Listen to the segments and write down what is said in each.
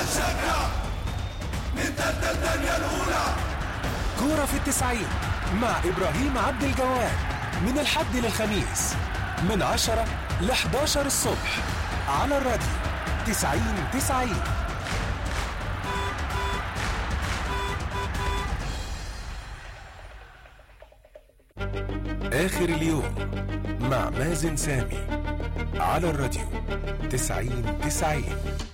عشاقنا نتبدل الدنيا الأولى كورة في التسعين مع إبراهيم عبد الجواد من الحد للخميس من 10 ل 11 الصبح على الراديو 90 90 آخر اليوم مع مازن سامي على الراديو 90 90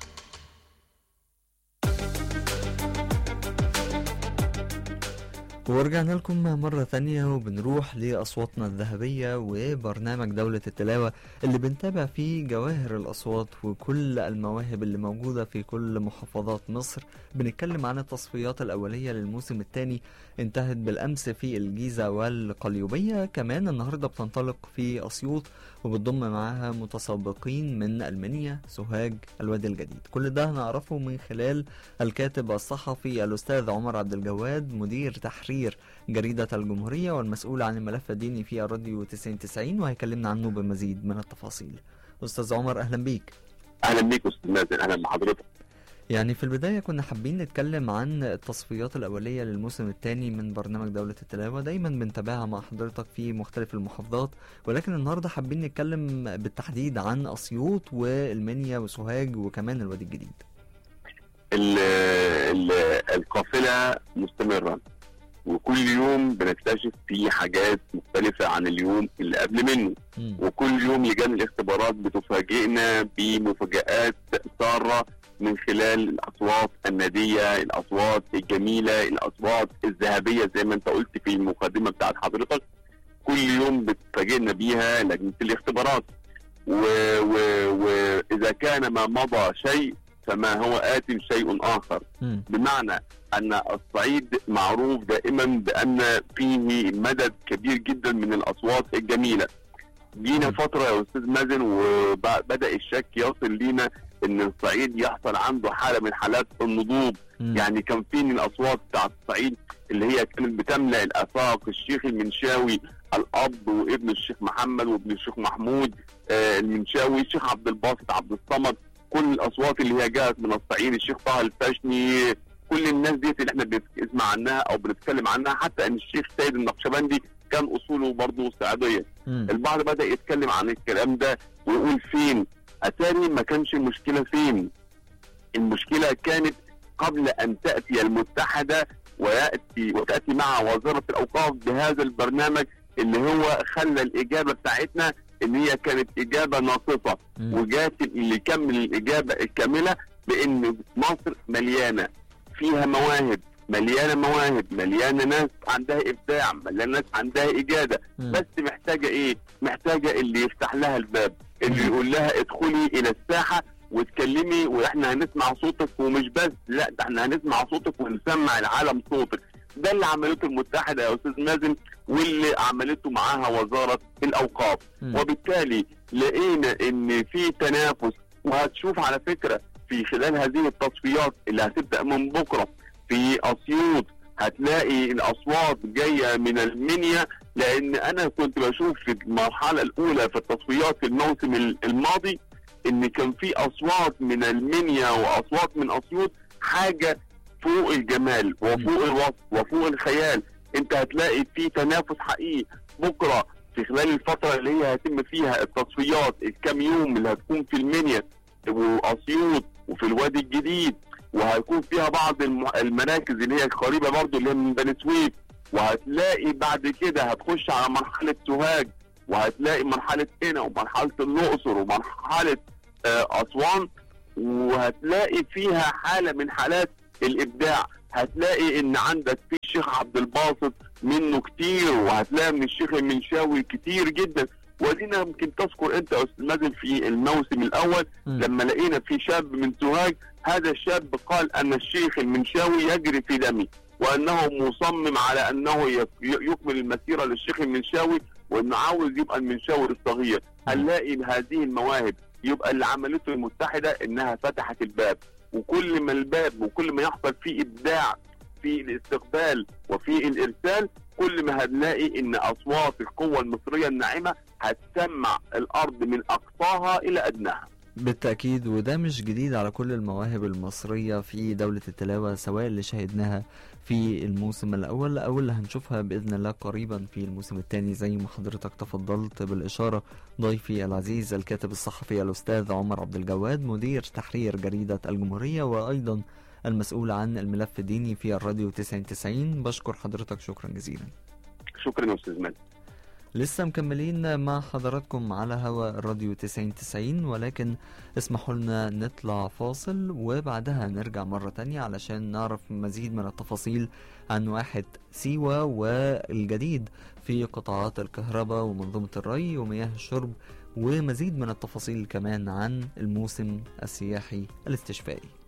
ورجعنا لكم مرة تانية وبنروح لأصواتنا الذهبية وبرنامج دولة التلاوة اللي بنتابع فيه جواهر الأصوات وكل المواهب اللي موجودة في كل محافظات مصر بنتكلم عن التصفيات الأولية للموسم الثاني انتهت بالأمس في الجيزة والقليوبية كمان النهاردة بتنطلق في أسيوط وبتضم معاها متسابقين من المنيا سوهاج الوادي الجديد كل ده هنعرفه من خلال الكاتب الصحفي الأستاذ عمر عبد الجواد مدير تحرير جريدة الجمهورية والمسؤول عن الملف الديني في الراديو 9090 وهيكلمنا عنه بمزيد من التفاصيل أستاذ عمر أهلا بيك اهلا بيك استاذ مازن اهلا بحضرتك يعني في البداية كنا حابين نتكلم عن التصفيات الأولية للموسم الثاني من برنامج دولة التلاوة دايما بنتابعها مع حضرتك في مختلف المحافظات ولكن النهاردة حابين نتكلم بالتحديد عن أسيوط والمنيا وسوهاج وكمان الوادي الجديد ال- ال- القافله مستمره وكل يوم بنكتشف فيه حاجات مختلفه عن اليوم اللي قبل منه مم. وكل يوم لجان الاختبارات بتفاجئنا بمفاجآت سارة من خلال الأصوات النادية الأصوات الجميلة الأصوات الذهبية زي ما أنت قلت في المقدمة بتاعت حضرتك كل يوم بتفاجئنا بيها لجنة الاختبارات و- و- وإذا كان ما مضى شيء فما هو آت شيء آخر مم. بمعنى ان الصعيد معروف دائما بان فيه مدد كبير جدا من الاصوات الجميله. جينا مم. فتره يا استاذ مازن وبدا الشك يصل لينا ان الصعيد يحصل عنده حاله من حالات النضوج، مم. يعني كان في من الاصوات بتاعت الصعيد اللي هي كانت بتملا الافاق، الشيخ المنشاوي الاب وابن الشيخ محمد وابن الشيخ محمود آه المنشاوي، الشيخ عبد الباسط عبد الصمد، كل الاصوات اللي هي جاءت من الصعيد، الشيخ طه الفاشني كل الناس ديت اللي احنا بنسمع عنها او بنتكلم عنها حتى ان الشيخ سيد النقشبندي كان اصوله برضه صعيديه مم. البعض بدا يتكلم عن الكلام ده ويقول فين اتاري ما كانش المشكله فين المشكله كانت قبل ان تاتي المتحده وياتي وتاتي مع وزاره الاوقاف بهذا البرنامج اللي هو خلى الاجابه بتاعتنا ان هي كانت اجابه ناقصه مم. وجات اللي يكمل الاجابه الكامله بان مصر مليانه فيها مواهب مليانه مواهب مليانه ناس عندها ابداع مليانه ناس عندها اجاده مم. بس محتاجه ايه؟ محتاجه اللي يفتح لها الباب اللي مم. يقول لها ادخلي الى الساحه واتكلمي واحنا هنسمع صوتك ومش بس لا ده احنا هنسمع صوتك ونسمع العالم صوتك ده اللي عملته المتحده يا استاذ مازن واللي عملته معاها وزاره الاوقاف مم. وبالتالي لقينا ان في تنافس وهتشوف على فكره في خلال هذه التصفيات اللي هتبدا من بكره في اسيوط هتلاقي الاصوات جايه من المنيا لان انا كنت بشوف في المرحله الاولى في التصفيات في الموسم ال- الماضي ان كان في اصوات من المنيا واصوات من اسيوط حاجه فوق الجمال وفوق الوصف وفوق الخيال انت هتلاقي في تنافس حقيقي بكره في خلال الفتره اللي هي هيتم فيها التصفيات الكام يوم اللي هتكون في المنيا واسيوط وفي الوادي الجديد وهيكون فيها بعض الم- المراكز اللي هي قريبه برضو اللي هي من بني سويف وهتلاقي بعد كده هتخش على مرحله سوهاج وهتلاقي مرحله قنا ومرحله الاقصر ومرحله آه، اسوان وهتلاقي فيها حاله من حالات الابداع هتلاقي ان عندك في الشيخ عبد الباسط منه كتير وهتلاقي من الشيخ المنشاوي كتير جدا ودينا يمكن تذكر انت يا استاذ مازن في الموسم الاول مم. لما لقينا في شاب من سوهاج هذا الشاب قال ان الشيخ المنشاوي يجري في دمي وانه مصمم على انه يك- يكمل المسيره للشيخ المنشاوي وانه عاوز يبقى المنشاوي الصغير هنلاقي هذه المواهب يبقى اللي عملته المتحده انها فتحت الباب وكل ما الباب وكل ما يحصل فيه ابداع في الاستقبال وفي الارسال كل ما هنلاقي ان اصوات القوه المصريه الناعمه هتسمع الارض من اقصاها الى ادناها بالتأكيد وده مش جديد على كل المواهب المصرية في دولة التلاوة سواء اللي شاهدناها في الموسم الأول أو اللي هنشوفها بإذن الله قريبا في الموسم الثاني زي ما حضرتك تفضلت بالإشارة ضيفي العزيز الكاتب الصحفي الأستاذ عمر عبد الجواد مدير تحرير جريدة الجمهورية وأيضا المسؤول عن الملف الديني في الراديو 9090 بشكر حضرتك شكرا جزيلا شكرا يا استاذ مجدي لسه مكملين مع حضراتكم على هوا الراديو 9090 ولكن اسمحوا لنا نطلع فاصل وبعدها نرجع مرة تانية علشان نعرف مزيد من التفاصيل عن واحد سيوة والجديد في قطاعات الكهرباء ومنظومة الري ومياه الشرب ومزيد من التفاصيل كمان عن الموسم السياحي الاستشفائي